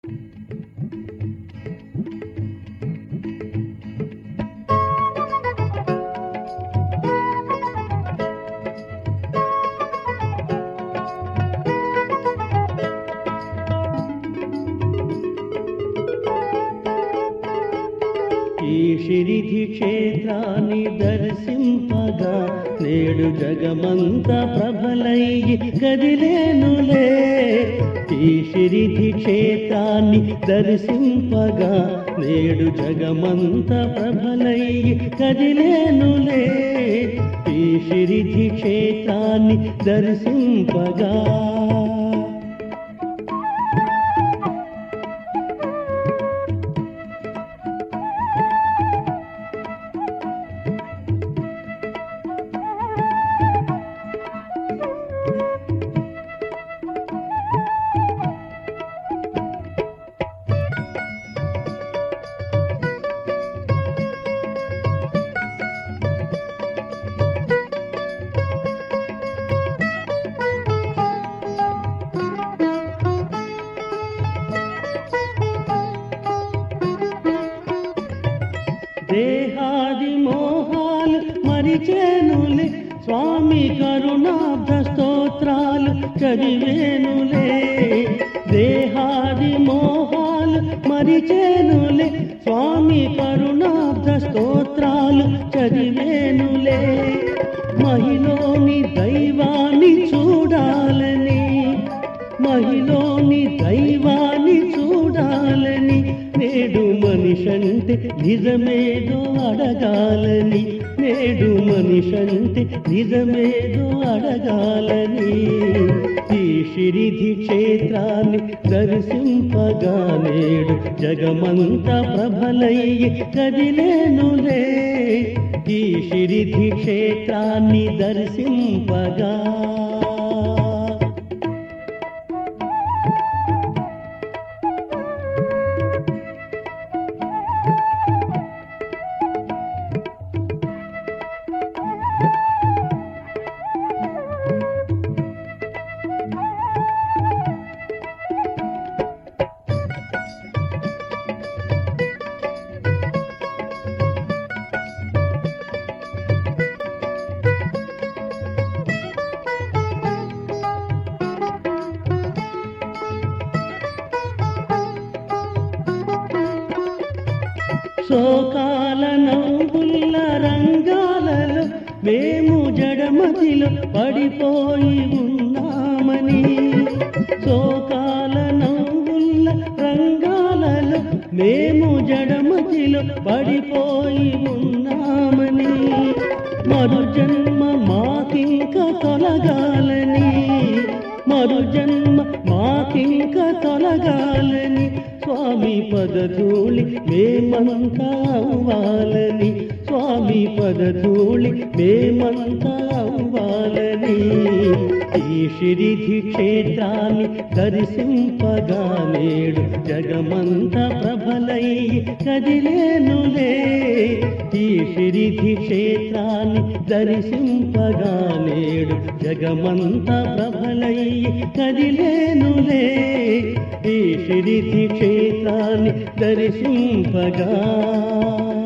ఈ షిరిధి క్షేత్రాన్ని దర్శింపగా నేడు జగమంత ప్రభలయ్యి కదిలేనులే ఈ షిరిధి క్షేత్రాన్ని దర్శింపగా నేడు జగమంత ప్రభలయ్యి కదిలేనులే ఈ షిరిధి క్షేత్రాన్ని దర్శింపగా దేహాది మోహాలు మరిచేనులే స్వామి కరుణాబ్ద స్తోత్రాలు చదివేనులే దేహాది మోహాలు మరిచేనులే స్వామి కరుణాబ్ద స్తోత్రాలు చదివేనులే మహిలోని దైవాన్ని చూడాలని మహిలోని దైవాన్ని చూడాలని నేడు మనిషంటే నిజమేదో అడగాలని నేడు మనిషంటే నిజమేదో అడగాలని ఈ షిరిధి క్షేత్రాన్ని దర్శింపగా నేడు జగమంత ప్రభలయ్యి కదిలేనులే ఈ షిరిధి క్షేత్రాన్ని దర్శింపగా శోకాల నవ్వుల రంగాలలో మేము జడమతిలో పడిపోయి ఉన్నామని శోకాల నవ్వుల రంగాలలో మేము జడమతిలో పడిపోయి ఉన్నామని మరు జన్మ మాకింక తొలగాలని మరు జన్మ మాకింక తొలగాలని స్వామి పదధూళి మేమంతా అవ్వాలని స్వామి పదధూళి మేమంతా అవ్వాలని ఈ షిరిధి క్షేత్రాన్ని దర్శింపగా నేడు జగమంత ప్రభలయ్యి కదిలేనులే ఈ షిరిధి క్షేత్రాన్ని దర్శింపగా నేడు జగమంత ప్రభలయ్యి కదిలేనులే ఈ షిరిధి క్షేత్రాన్ని దర్శింపగా